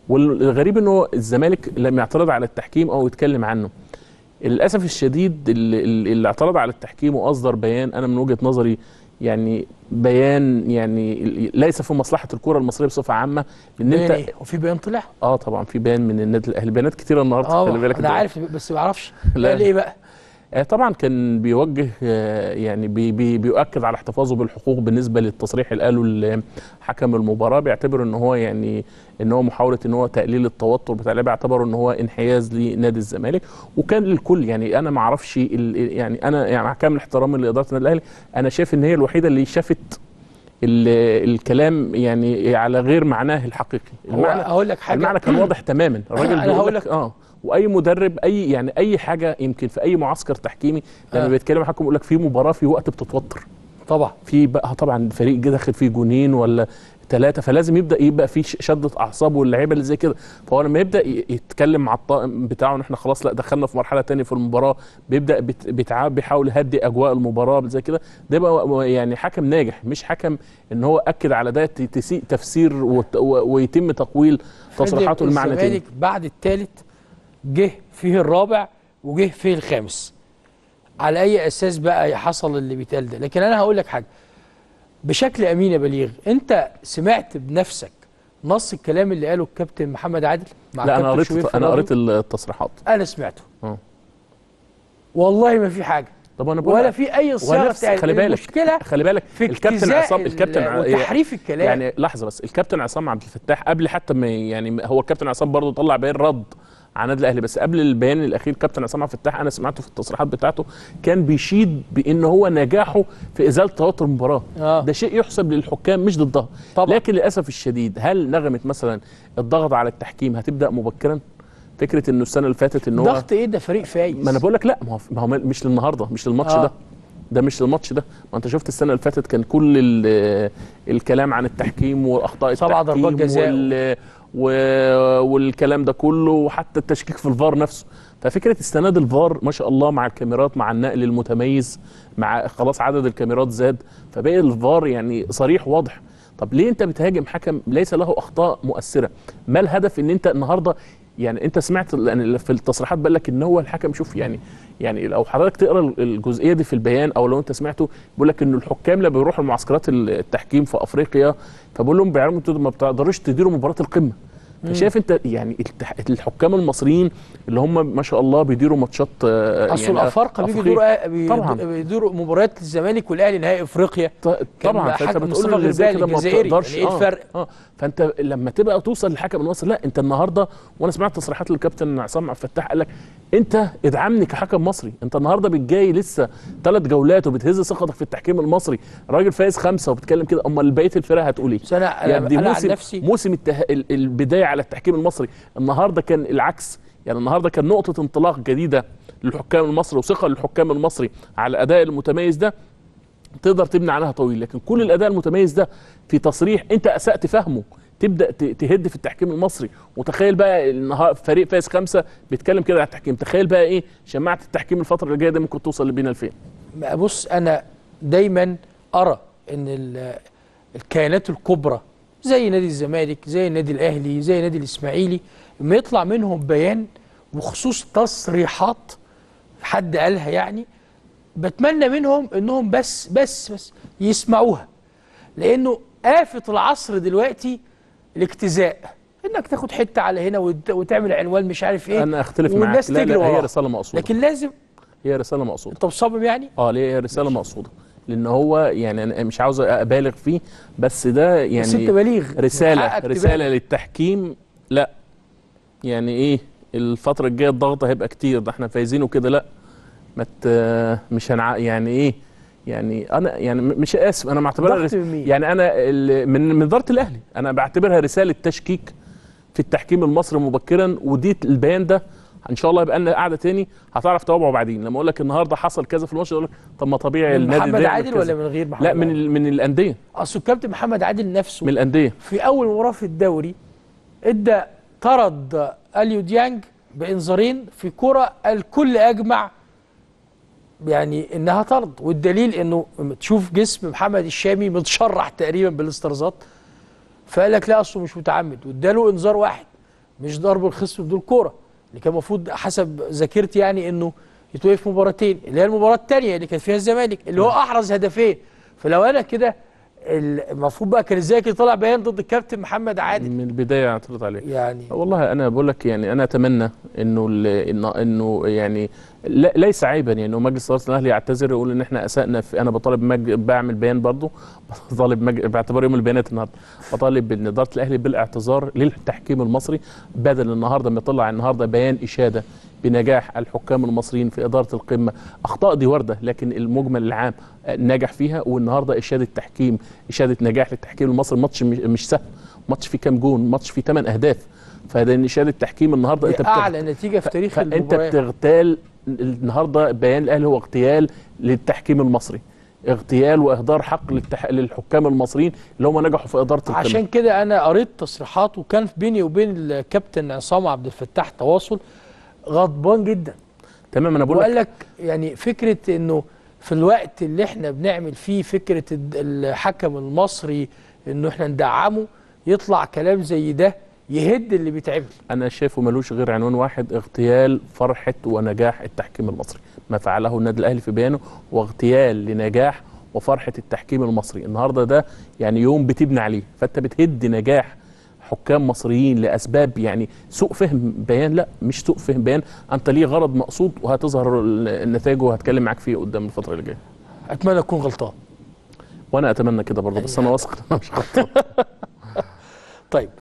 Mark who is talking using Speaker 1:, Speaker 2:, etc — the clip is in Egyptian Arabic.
Speaker 1: والغريب انه الزمالك لم يعترض على التحكيم او يتكلم عنه للاسف الشديد اللي, اللي اعترض على التحكيم واصدر بيان انا من وجهه نظري يعني بيان يعني ليس في مصلحه الكره المصريه بصفه عامه ان
Speaker 2: بيان
Speaker 1: انت
Speaker 2: ايه وفي بيان طلع
Speaker 1: اه طبعا في بيان من النادي الاهلي بيانات كتيره النهارده خلي
Speaker 2: اه
Speaker 1: بالك
Speaker 2: انا
Speaker 1: أنت.
Speaker 2: عارف بس ما اعرفش
Speaker 1: لا.
Speaker 2: قال ايه بقى
Speaker 1: آه، طبعا كان بيوجه آه، يعني بي بي بيؤكد على احتفاظه بالحقوق بالنسبه للتصريح اللي قاله حكم المباراه بيعتبر ان هو يعني ان هو محاوله ان هو تقليل التوتر بتاع اللعيبه بيعتبر ان هو انحياز لنادي الزمالك وكان للكل يعني انا ما اعرفش ال- يعني انا يعني مع كامل احترامي لاداره النادي الاهلي انا شايف ان هي الوحيده اللي شافت ال- الكلام يعني على غير معناه الحقيقي
Speaker 2: هو
Speaker 1: المعنى
Speaker 2: هقول لك حاجه
Speaker 1: المعنى كان واضح تماما الراجل
Speaker 2: أنا
Speaker 1: بيقول
Speaker 2: هقول
Speaker 1: لك
Speaker 2: لك-
Speaker 1: اه واي مدرب اي يعني اي حاجه يمكن في اي معسكر تحكيمي لما
Speaker 2: آه.
Speaker 1: بيتكلم حكم يقول لك في مباراه في وقت بتتوتر
Speaker 2: طبعا
Speaker 1: في بقى طبعا فريق جه داخل فيه جونين ولا ثلاثه فلازم يبدا يبقى في ش- شده اعصاب واللعيبه اللي زي كده فهو لما يبدا ي- يتكلم مع الطاقم بتاعه ان احنا خلاص لا دخلنا في مرحله تانية في المباراه بيبدا بت- بيتع- بيحاول يهدي اجواء المباراه زي كده ده يبقى يعني حكم ناجح مش حكم ان هو اكد على ده ت- تسيء تفسير وت- و- ويتم تقويل تصريحاته المعنى تاني
Speaker 2: الزمالك بعد الثالث جه فيه الرابع وجه فيه الخامس على اي اساس بقى حصل اللي بيتقال ده لكن انا هقول لك حاجه بشكل امين يا بليغ انت سمعت بنفسك نص الكلام اللي قاله الكابتن محمد عادل مع
Speaker 1: لا انا
Speaker 2: كابتن
Speaker 1: قريت
Speaker 2: شوبير في
Speaker 1: انا
Speaker 2: الراديو؟
Speaker 1: قريت التصريحات
Speaker 2: انا سمعته
Speaker 1: اه
Speaker 2: والله ما في حاجه
Speaker 1: طب انا بقول
Speaker 2: ولا في اي صياغه
Speaker 1: ونفس
Speaker 2: بتاعت
Speaker 1: خلي بالك
Speaker 2: المشكله
Speaker 1: خلي بالك
Speaker 2: في
Speaker 1: الكابتن
Speaker 2: اجتزاء
Speaker 1: عصام
Speaker 2: ال-
Speaker 1: الكابتن ع-
Speaker 2: وتحريف الكلام
Speaker 1: يعني لحظه بس الكابتن عصام عبد الفتاح قبل حتى ما يعني هو الكابتن عصام برضه طلع بيان رد على النادي الاهلي بس قبل البيان الاخير كابتن عصام عبد الفتاح انا سمعته في التصريحات بتاعته كان بيشيد بان هو نجاحه في ازاله توتر المباراه
Speaker 2: آه.
Speaker 1: ده شيء يحسب للحكام مش ضدها
Speaker 2: طبعا.
Speaker 1: لكن للاسف الشديد هل نغمه مثلا الضغط على التحكيم هتبدا مبكرا فكره انه السنه اللي فاتت ان هو
Speaker 2: ضغط ايه ده فريق فايز
Speaker 1: ما انا بقول لك لا ما هو ما هو مش للنهارده مش للماتش
Speaker 2: آه.
Speaker 1: ده ده مش للماتش ده ما انت شفت السنه اللي فاتت كان كل ال- الكلام عن التحكيم واخطاء
Speaker 2: سبع
Speaker 1: التحكيم
Speaker 2: ضربات جزاء.
Speaker 1: وال و- والكلام ده كله وحتى التشكيك في الفار نفسه ففكره استناد الفار ما شاء الله مع الكاميرات مع النقل المتميز مع خلاص عدد الكاميرات زاد فبقي الفار يعني صريح واضح طب ليه انت بتهاجم حكم ليس له اخطاء مؤثره ما الهدف ان انت النهارده يعني انت سمعت يعني في التصريحات بقول لك ان هو الحكم شوف يعني يعني لو حضرتك تقرا الجزئيه دي في البيان او لو انت سمعته بيقول لك ان الحكام لما بيروحوا المعسكرات التحكيم في افريقيا فبقول لهم بيعلموا انتوا ما بتقدروش تديروا مباراه القمه فشايف انت يعني التح- الحكام المصريين اللي هم ما شاء الله بيديروا ماتشات آه،
Speaker 2: اصل
Speaker 1: يعني
Speaker 2: الافارقه بيجوا
Speaker 1: أفريقيا.
Speaker 2: يدوروا
Speaker 1: طبعا.
Speaker 2: بيدوروا مباريات الزمالك والاهلي نهائي افريقيا
Speaker 1: ط- طبعا
Speaker 2: حكم
Speaker 1: فانت
Speaker 2: مصطفى
Speaker 1: بتقول اللي زي
Speaker 2: غربال
Speaker 1: كده ما
Speaker 2: الجزائري،
Speaker 1: بتقدرش
Speaker 2: يعني ايه
Speaker 1: آه،
Speaker 2: الفرق؟
Speaker 1: اه فانت لما تبقى توصل للحكم المصري لا انت النهارده وانا سمعت تصريحات للكابتن عصام عبد الفتاح قال لك انت ادعمني كحكم مصري انت النهارده بتجاي لسه ثلاث جولات وبتهز ثقتك في التحكيم المصري راجل فايز خمسه وبتتكلم كده امال بقيه الفرق هتقول ايه
Speaker 2: بس انا
Speaker 1: يعني
Speaker 2: انا,
Speaker 1: دي
Speaker 2: أنا عن
Speaker 1: موسم
Speaker 2: نفسي
Speaker 1: موسم الته... ال- البدايه على التحكيم المصري النهارده كان العكس يعني النهارده كان نقطه انطلاق جديده للحكام المصري وثقه للحكام المصري على الاداء المتميز ده تقدر تبني عنها طويل لكن كل الاداء المتميز ده في تصريح انت اسات فهمه تبدا ت- تهد في التحكيم المصري وتخيل بقى النهار فريق فايز خمسه بيتكلم كده على التحكيم تخيل بقى ايه شماعه التحكيم الفتره اللي جايه دي ممكن توصل بينا لفين
Speaker 2: بص انا دايما ارى ان ال- الكيانات الكبرى زي نادي الزمالك زي النادي الاهلي زي نادي الاسماعيلي لما يطلع منهم بيان بخصوص تصريحات حد قالها يعني بتمنى منهم انهم بس بس بس يسمعوها لانه آفة العصر دلوقتي الاجتزاء انك تاخد حته على هنا وت- وتعمل عنوان مش عارف ايه
Speaker 1: انا اختلف معاك
Speaker 2: والناس
Speaker 1: لا
Speaker 2: تجري
Speaker 1: لا هي
Speaker 2: وراها.
Speaker 1: رساله مقصوده
Speaker 2: لكن لازم
Speaker 1: هي رساله مقصوده
Speaker 2: انت مصمم يعني
Speaker 1: اه ليه هي رساله مقصوده لان هو يعني انا مش عاوز ابالغ فيه بس ده يعني
Speaker 2: بس انت بليغ من
Speaker 1: رساله
Speaker 2: حقك
Speaker 1: رساله
Speaker 2: تبالغ.
Speaker 1: للتحكيم لا يعني ايه الفتره الجايه الضغط هيبقى كتير ده احنا فايزين وكده لا ما ت- مش هنع يعني ايه يعني انا يعني م- مش اسف انا معتبرها
Speaker 2: ضغط
Speaker 1: رس...
Speaker 2: من مين؟
Speaker 1: يعني انا ال- من من اداره الاهلي انا بعتبرها رساله تشكيك في التحكيم المصري مبكرا ودي البيان ده ان شاء الله يبقى لنا قعده تاني هتعرف توابعه بعدين لما اقول لك النهارده حصل كذا في الماتش اقول لك طب ما طبيعي
Speaker 2: من
Speaker 1: النادي
Speaker 2: محمد
Speaker 1: ده يعمل
Speaker 2: عادل
Speaker 1: كذا.
Speaker 2: ولا من غير محمد
Speaker 1: لا من
Speaker 2: عادل؟
Speaker 1: ال- من الانديه
Speaker 2: اصل الكابتن محمد عادل نفسه
Speaker 1: من الانديه
Speaker 2: في اول مباراه في الدوري ادى طرد اليو ديانج بانذارين في كره الكل اجمع يعني انها طرد والدليل انه لما تشوف جسم محمد الشامي متشرح تقريبا بالاسترزات فقال لك لا اصله مش متعمد واداله انذار واحد مش ضرب الخصم بدون كوره اللي كان المفروض حسب ذاكرتي يعني انه يتوقف مباراتين اللي هي المباراه الثانيه اللي كان فيها الزمالك اللي هو احرز هدفين فلو انا كده المفروض بقى كان ازاي كده طلع بيان ضد الكابتن محمد عادل
Speaker 1: من البدايه اعترض عليه
Speaker 2: يعني
Speaker 1: والله انا بقول لك يعني انا اتمنى انه ال- انه انه يعني لا- ليس عيبا يعني انه مجلس اداره الاهلي يعتذر ويقول ان احنا اسانا في انا بطالب مج... بعمل بيان برضه بطالب مج... باعتبار يوم البيانات النهارده بطالب ان اداره الاهلي بالاعتذار للتحكيم المصري بدل النهارده ما يطلع النهارده بيان اشاده بنجاح الحكام المصريين في اداره القمه اخطاء دي وارده لكن المجمل العام نجح فيها والنهارده اشاده تحكيم اشاده نجاح للتحكيم المصري ماتش مش- مش سهل ماتش فيه كام جون ماتش فيه 8 اهداف فده اشاده تحكيم النهارده
Speaker 2: دي
Speaker 1: انت بتغ-
Speaker 2: اعلى نتيجه في تاريخ
Speaker 1: فانت
Speaker 2: المباراه
Speaker 1: بتغتال النهارده بيان الاهلي هو اغتيال للتحكيم المصري اغتيال واهدار حق للتح... للحكام المصريين اللي هم نجحوا في اداره القمه
Speaker 2: عشان كده انا قريت تصريحات وكان بيني وبين الكابتن عصام عبد الفتاح تواصل غضبان جدا
Speaker 1: تمام انا بقول
Speaker 2: وقال
Speaker 1: لك
Speaker 2: لك يعني فكره انه في الوقت اللي احنا بنعمل فيه فكره الد- الحكم المصري انه احنا ندعمه يطلع كلام زي ده يهد اللي بيتعمل
Speaker 1: انا شايفه ملوش غير عنوان واحد اغتيال فرحه ونجاح التحكيم المصري ما فعله النادي الاهلي في بيانه واغتيال لنجاح وفرحه التحكيم المصري النهارده ده يعني يوم بتبني عليه فانت بتهد نجاح حكام مصريين لاسباب يعني سوء فهم بيان لا مش سوء فهم بيان انت ليه غرض مقصود وهتظهر النتائج وهتكلم معاك فيه قدام الفتره اللي جايه
Speaker 2: اتمنى اكون غلطان
Speaker 1: وانا اتمنى كده برضه بس انا واثق ان انا مش غلطان
Speaker 2: طيب